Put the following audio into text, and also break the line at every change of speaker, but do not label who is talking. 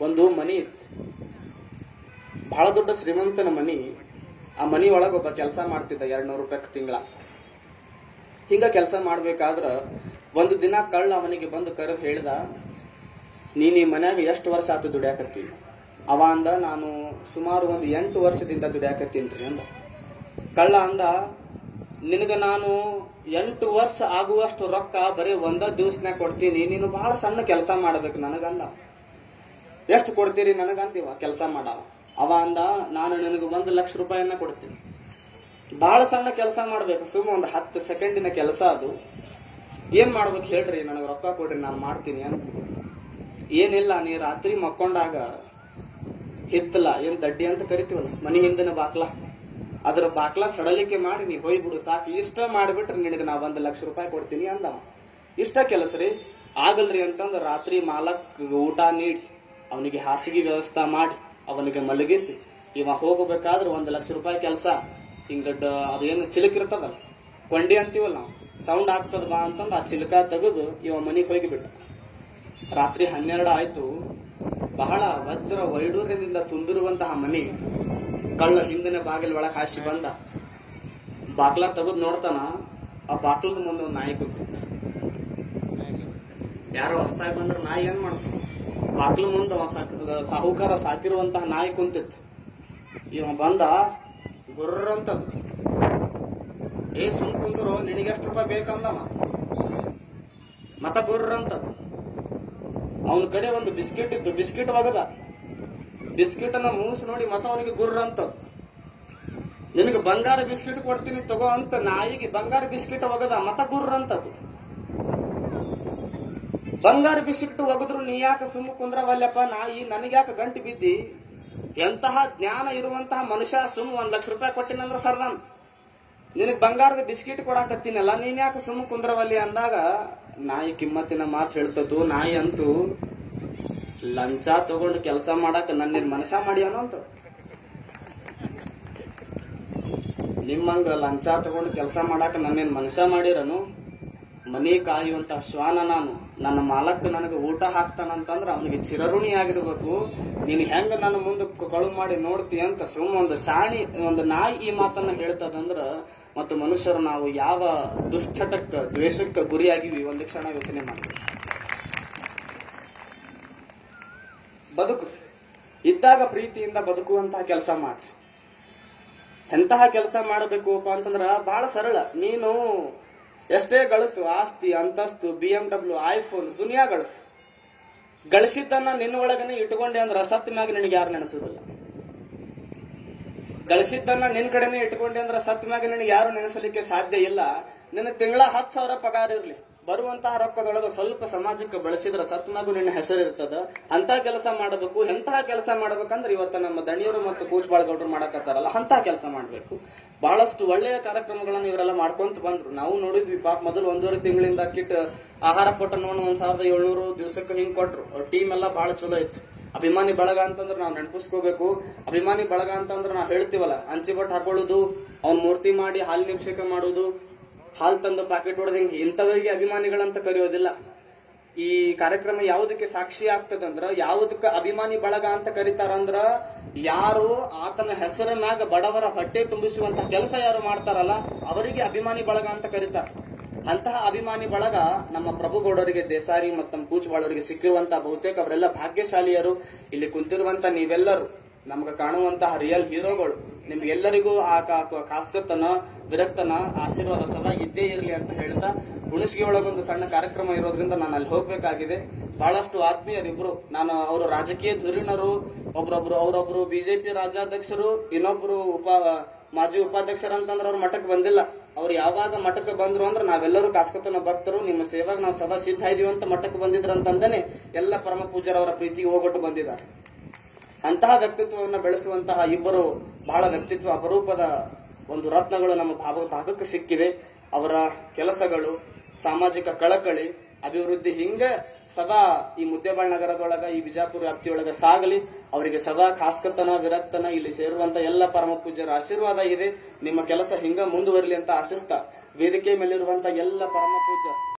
ಒಂದು ಮನಿ ಇತ್ತು ಬಹಳ ದೊಡ್ಡ ಶ್ರೀಮಂತನ ಮನಿ ಆ ಮನಿ ಒಳಗ ಒಬ್ಬ ಕೆಲಸ ಮಾಡ್ತಿದ್ದ ಎರಡ್ ನೂರು ರೂಪಾಯಿ ತಿಂಗಳ ಹಿಂಗ ಕೆಲಸ ಮಾಡ್ಬೇಕಾದ್ರ ಒಂದು ದಿನ ಕಳ್ಳ ಅವನಿಗೆ ಬಂದು ಕರೆದು ಹೇಳ್ದ ನೀನ್ ಈ ಮನ್ಯಾಗ ಎಷ್ಟು ವರ್ಷ ಆತು ದುಡ್ಯಾಕತ್ತಿ ಅವ ಅಂದ ನಾನು ಸುಮಾರು ಒಂದು ಎಂಟು ವರ್ಷದಿಂದ ದುಡ್ಯಾಕತ್ತೀನ್ರಿ ಅಂದ ಕಳ್ಳ ಅಂದ ನಿನಗ ನಾನು ಎಂಟು ವರ್ಷ ಆಗುವಷ್ಟು ರೊಕ್ಕ ಬರೀ ಒಂದ ದಿವಸನ್ಯಾಗ ಕೊಡ್ತೀನಿ ನೀನು ಬಹಳ ಸಣ್ಣ ಕೆಲಸ ಮಾಡ್ಬೇಕು ನನಗಂದ ಎಷ್ಟು ಕೊಡ್ತೀರಿ ನನಗಂತೀವ ಕೆಲಸ ಮಾಡವ ಅವ ಅಂದ ನಾನು ನಿನಗೆ ಒಂದು ಲಕ್ಷ ರೂಪಾಯಿಯನ್ನ ಕೊಡ್ತೀನಿ ಬಹಳ ಸಣ್ಣ ಕೆಲಸ ಮಾಡ್ಬೇಕು ಸುಮ್ಮ ಒಂದು ಹತ್ತು ಸೆಕೆಂಡಿನ ಕೆಲಸ ಅದು ಏನ್ ಮಾಡ್ಬೇಕು ಹೇಳ್ರಿ ನನಗೆ ರೊಕ್ಕ ಕೊಡ್ರಿ ನಾನು ಮಾಡ್ತೀನಿ ಅಂತ ಏನಿಲ್ಲ ನೀ ರಾತ್ರಿ ಮಕ್ಕೊಂಡಾಗ ಹಿತ್ತಲ ಏನ್ ದಡ್ಡಿ ಅಂತ ಕರಿತೀವಲ್ಲ ಮನಿ ಹಿಂದಿನ ಬಾಕ್ಲ ಅದ್ರ ಬಾಕ್ಲ ಸಡಲಿಕೆ ಮಾಡಿ ನೀ ಹೋಯ್ಬಿಡು ಸಾಕು ಇಷ್ಟ ಮಾಡಿಬಿಟ್ರೆ ನಿನಗೆ ನಾ ಒಂದ್ ಲಕ್ಷ ರೂಪಾಯಿ ಕೊಡ್ತೀನಿ ಅಂದವ ಇಷ್ಟ ಕೆಲಸ ರೀ ಆಗಲ್ರಿ ಅಂತಂದು ರಾತ್ರಿ ಮಾಲಕ್ ಊಟ ನೀಡಿ ಅವನಿಗೆ ಹಾಸಿಗೆ ವ್ಯವಸ್ಥೆ ಮಾಡಿ ಅವನಿಗೆ ಮಲಗಿಸಿ ಇವ ಹೋಗಬೇಕಾದ್ರೆ ಒಂದ್ ಲಕ್ಷ ರೂಪಾಯಿ ಕೆಲಸ ಹಿಂಗ ಡ- ಅದೇನು ಚಿಲಕ್ ಇರ್ತದಲ್ಲ ಕೊಂಡಿ ಅಂತೀವಲ್ಲ ನಾವು ಸೌಂಡ್ ಆಗ್ತದ ಬಾ ಅಂತಂದು ಆ ಚಿಲಕ ತೆಗೆದು ಇವ ಮನಿಗೆ ಹೋಗಿಬಿಟ್ಟ ರಾತ್ರಿ ಹನ್ನೆರಡು ಆಯ್ತು ಬಹಳ ವಜ್ರ ವೈಡೂರ್ಯದಿಂದ ತುಂಬಿರುವಂತಹ ಮನಿ ಕಳ್ಳ ಹಿಂದಿನ ಬಾಗಿಲ ಒಳಗೆ ಹಾಸಿ ಬಂದ ಬಾಗ್ಲ ತೆಗೆದು ನೋಡ್ತಾನ ಆ ಬಾಗ್ಲದ ಮುಂದೆ ಒಂದು ನಾಯಿ ಕೂತಿತ್ತು ಯಾರೋ ಹೊಸ್ತಾಗಿ ಬಂದ್ರೆ ನಾಯಿ ಏನ್ ಮಾಡ್ತಾನ ಬಾಗ್ಲ ಮುಂದೆ ಅವ ಸಾಕ್- ಸಾಹುಕಾರ ಸಾಕಿರುವಂತಹ ನಾಯಿ ಕುಂತಿತ್ತು ಇವ ಬಂದ ಗುರ್ರ ಅಂತದು ಏ ಸುಮ್ ಕುಂದ್ರು ನಿನಗೆ ಎಷ್ಟು ರೂಪಾಯಿ ಬೇಕಂದವ ಮತ ಗುರ್ರ ಅಂತದು ಅವನ ಕಡೆ ಒಂದು ಬಿಸ್ಕಿಟ್ ಇತ್ತು ಬಿಸ್ಕಿಟ್ ಒಗದ ಬಿಸ್ಕಿಟ್ ಅನ್ನ ಮೂಸು ನೋಡಿ ಮತ ಅವನಿಗೆ ಗುರ್ರ ಅಂತ ನಿನಗೆ ಬಂಗಾರ ಬಿಸ್ಕಿಟ್ ಕೊಡ್ತೀನಿ ತಗೋ ಅಂತ ನಾಯಿಗೆ ಬಂಗಾರ ಬಿಸ್ಕಿಟ್ ಒಗದ ಮತ ಗುರ್ರ ಅಂತದ್ದು ಬಂಗಾರ ಬಿಸ್ಕಿಟ್ ಒಗದ್ರು ನೀ ಯಾಕೆ ಸುಮ್ಮ ಕುಂದ್ರವಲ್ಲಪ್ಪ ನಾಯಿ ನನಗ್ಯಾಕೆ ಗಂಟು ಬಿದ್ದಿ ಎಂತಹ ಜ್ಞಾನ ಇರುವಂತಹ ಮನುಷ್ಯ ಸುಮ್ ಒಂದ್ ಲಕ್ಷ ರೂಪಾಯಿ ಕೊಟ್ಟಿನಂದ್ರ ಸರ್ ನಾನು ನಿನಗ್ ಬಂಗಾರದ ಬಿಸ್ಕಿಟ್ ಕೊಡಾಕತ್ತೀನಲ್ಲ ನೀನ್ ಯಾಕೆ ಸುಮ್ಮ ಕುಂದ್ರವಲ್ಲಿ ಅಂದಾಗ ನಾಯಿ ಕಿಮ್ಮತ್ತಿನ ಮಾತು ಹೇಳ್ತದ್ದು ನಾಯಿ ಅಂತೂ ಲಂಚ ತಗೊಂಡು ಕೆಲಸ ಮಾಡಾಕ ನನ್ನೇನ್ ಮನಸ ಮಾಡ್ಯಾನೋ ಅಂತ ನಿಮ್ಮಂಗ ಲಂಚ ತಗೊಂಡು ಕೆಲಸ ಮಾಡಾಕ ನನ್ನೇನ್ ಮನಸ ಮಾಡಿರನು ಮನಿ ಕಾಯುವಂತ ಶ್ವಾನ ನಾನು ನನ್ನ ಮಾಲಕ್ ನನಗೆ ಊಟ ಹಾಕ್ತಾನಂತಂದ್ರ ಅವನಿಗೆ ಚಿರಋಣಿ ಆಗಿರ್ಬೇಕು ನೀನ್ ಹೆಂಗ ನನ್ನ ಮುಂದೆ ಕಳು ಮಾಡಿ ನೋಡ್ತಿ ಅಂತ ಸುಮ್ಮ ಒಂದು ಸಾಣಿ ಒಂದು ನಾಯಿ ಈ ಮಾತನ್ನ ಹೇಳ್ತದಂದ್ರ ಮತ್ತು ಮನುಷ್ಯರು ನಾವು ಯಾವ ದುಶ್ಚಟಕ್ಕ ದ್ವೇಷಕ್ಕ ಗುರಿಯಾಗಿವಿ ಒಂದು ಕ್ಷಣ ಯೋಚನೆ ಮಾಡಿ ಬದುಕು ಇದ್ದಾಗ ಪ್ರೀತಿಯಿಂದ ಬದುಕುವಂತಹ ಕೆಲಸ ಮಾಡಿ ಎಂತಹ ಕೆಲಸ ಮಾಡಬೇಕಪ್ಪ ಅಂತಂದ್ರ ಬಹಳ ಸರಳ ನೀನು ಎಷ್ಟೇ ಗಳಿಸು ಆಸ್ತಿ ಅಂತಸ್ತು ಬಿ ಎಂ ಡಬ್ಲ್ಯೂ ಐಫೋನ್ ದುನಿಯಾ ಗಳಿಸು ಗಳಿಸಿದ್ದನ್ನ ನಿನ್ನೊಳಗನೆ ಇಟ್ಕೊಂಡೆ ಅಂದ್ರ ಸತ್ ಮ್ಯಾಗ ನಿನಗೆ ಯಾರು ನೆನೆಸುದಿಲ್ಲ ಗಳಿಸಿದ್ದನ್ನ ನಿನ್ ಕಡೆನೆ ಇಟ್ಕೊಂಡೆ ಅಂದ್ರ ಸತ್ ಮ್ಯಾಗ ನಿನಗೆ ಯಾರು ನೆನೆಸಲಿಕ್ಕೆ ಸಾಧ್ಯ ಇಲ್ಲ ನಿನ್ನ ತಿಂಗಳ ಹತ್ತು ಸಾವಿರ ಪಗಾರ ಇರ್ಲಿ ಬರುವಂತಹ ರೊಕ್ಕದೊಳಗ ಸ್ವಲ್ಪ ಸಮಾಜಕ್ಕೆ ಬಳಸಿದ್ರ ಸತ್ ಮ್ಯಾಗು ನಿನ್ನ ಹೆಸರು ಇರ್ತದ ಅಂತ ಕೆಲಸ ಮಾಡಬೇಕು ಎಂತಹ ಕೆಲಸ ಮಾಡ್ಬೇಕಂದ್ರೆ ಇವತ್ತ ನಮ್ಮ ದಣಿಯರು ಮತ್ತು ಕೂಚ್ಬಾಳ್ಗೌಡರು ಮಾಡಕತ್ತಾರಲ್ಲ ಅಂತ ಕೆಲಸ ಮಾಡ್ಬೇಕು ಬಹಳಷ್ಟು ಒಳ್ಳೆಯ ಕಾರ್ಯಕ್ರಮಗಳನ್ನು ಇವರೆಲ್ಲ ಮಾಡ್ಕೊಂತ ಬಂದ್ರು ನಾವು ನೋಡಿದ್ವಿ ಪಾಪ ಮೊದಲು ಒಂದೂವರೆ ತಿಂಗಳಿಂದ ಕಿಟ್ ಆಹಾರ ಪೊಟ್ಟಣವನ್ನು ಒಂದ್ ಸಾವಿರದ ಏಳ್ನೂರು ದಿವಸಕ್ಕೆ ಹಿಂಗ್ ಕೊಟ್ರು ಟೀಮ್ ಎಲ್ಲ ಬಹಳ ಚಲೋ ಇತ್ತು ಅಭಿಮಾನಿ ಬಳಗ ಅಂತಂದ್ರೆ ನಾವು ನೆನಪಿಸ್ಕೋಬೇಕು ಅಭಿಮಾನಿ ಬಳಗ ಅಂತಂದ್ರೆ ನಾವು ಹೇಳ್ತೀವಲ್ಲ ಅಂಚಿ ಬಟ್ ಹಾಕೊಳ್ಳೋದು ಅವ್ನ ಮೂರ್ತಿ ಮಾಡಿ ಹಾಲಿನ ಅಭಿಷೇಕ ಮಾಡೋದು ಹಾಲ್ ತಂದು ಪ್ಯಾಕೆಟ್ ಹೊಡೆದು ಹಿಂಗೆ ಇಂಥವರಿಗೆ ಅಭಿಮಾನಿಗಳಂತ ಕರೆಯೋದಿಲ್ಲ ಈ ಕಾರ್ಯಕ್ರಮ ಯಾವುದಕ್ಕೆ ಸಾಕ್ಷಿ ಆಗ್ತದಂದ್ರ ಯಾವುದಕ್ಕೆ ಅಭಿಮಾನಿ ಬಳಗ ಅಂತ ಕರೀತಾರಂದ್ರ ಯಾರು ಆತನ ಹೆಸರ ಮ್ಯಾಗ ಬಡವರ ಹೊಟ್ಟೆ ತುಂಬಿಸುವಂತ ಕೆಲಸ ಯಾರು ಮಾಡ್ತಾರಲ್ಲ ಅವರಿಗೆ ಅಭಿಮಾನಿ ಬಳಗ ಅಂತ ಕರೀತಾರ ಅಂತಹ ಅಭಿಮಾನಿ ಬಳಗ ನಮ್ಮ ಪ್ರಭುಗೌಡರಿಗೆ ದೇಸಾರಿ ಮತ್ತು ನಮ್ಮ ಕೂಚುವಾಳರಿಗೆ ಸಿಕ್ಕಿರುವಂತಹ ಬಹುತೇಕ ಅವರೆಲ್ಲ ಭಾಗ್ಯಶಾಲಿಯರು ಇಲ್ಲಿ ಕುಂತಿರುವಂತ ನೀವೆಲ್ಲರೂ ನಮ್ಗೆ ಕಾಣುವಂತಹ ರಿಯಲ್ ಹೀರೋಗಳು ನಿಮ್ಗೆಲ್ಲರಿಗೂ ಆ ಕಾ- ಕಾ- ಕಾಸ್ಕತನ ವಿರಕ್ತನ ಆಶೀರ್ವಾದ ಸದಾ ಇದ್ದೇ ಇರಲಿ ಅಂತ ಹೇಳ್ತಾ ಹುಣಸಗಿ ಒಳಗೊಂದು ಸಣ್ಣ ಕಾರ್ಯಕ್ರಮ ಇರೋದ್ರಿಂದ ನಾನು ಅಲ್ಲಿ ಹೋಗ್ಬೇಕಾಗಿದೆ ಬಹಳಷ್ಟು ಆತ್ಮೀಯರಿಬ್ರು ನಾನು ಅವರು ರಾಜಕೀಯ ಧುರೀಣರು ಒಬ್ರೊಬ್ರು ಅವರೊಬ್ರು ಬಿಜೆಪಿ ರಾಜ್ಯಾಧ್ಯಕ್ಷರು ಇನ್ನೊಬ್ರು ಉಪ ಮಾಜಿ ಉಪಾಧ್ಯಕ್ಷರು ಅಂತಂದ್ರೆ ಅವ್ರ ಮಠಕ್ಕೆ ಬಂದಿಲ್ಲ ಅವ್ರು ಯಾವಾಗ ಮಠಕ್ಕೆ ಬಂದ್ರು ಅಂದ್ರೆ ನಾವೆಲ್ಲರೂ ಕಾಸ್ಕತನ ಭಕ್ತರು ನಿಮ್ಮ ಸೇವಾಗ ನಾವು ಸದಾ ಸಿದ್ಧ ಇದೀವಿ ಅಂತ ಮಠಕ್ಕೆ ಬಂದಿದ್ರು ಅಂತಂದೇನೆ ಎಲ್ಲ ಪರಮ ಪೂಜ್ಯರವರ ಪ್ರೀತಿಗೆ ಹೋಗೊಟ್ಟು ಬಂದಿದ್ದಾರೆ ಅಂತಹ ವ್ಯಕ್ತಿತ್ವವನ್ನು ಬೆಳೆಸುವಂತಹ ಇಬ್ಬರು ಬಹಳ ವ್ಯಕ್ತಿತ್ವ ಅಪರೂಪದ ಒಂದು ರತ್ನಗಳು ನಮ್ಮ ಭಾವ ಭಾಗಕ್ಕೆ ಸಿಕ್ಕಿವೆ ಅವರ ಕೆಲಸಗಳು ಸಾಮಾಜಿಕ ಕಳಕಳಿ ಅಭಿವೃದ್ಧಿ ಹಿಂಗೆ ಸದಾ ಈ ಮುದ್ದೇಬಾಳ್ ನಗರದೊಳಗ ಈ ಬಿಜಾಪುರ ವ್ಯಾಪ್ತಿಯೊಳಗ ಸಾಗಲಿ ಅವರಿಗೆ ಸದಾ ಖಾಸ್ಕತನ ವಿರಕ್ತನ ಇಲ್ಲಿ ಸೇರುವಂತ ಎಲ್ಲ ಪರಮ ಪೂಜ್ಯರ ಆಶೀರ್ವಾದ ಇದೆ ನಿಮ್ಮ ಕೆಲಸ ಹಿಂಗ ಮುಂದುವರಲಿ ಅಂತ ಆಶಿಸ್ತಾ ವೇದಿಕೆ ಮೇಲಿರುವಂತ ಎಲ್ಲ ಪರಮ ಪೂಜ್ಯ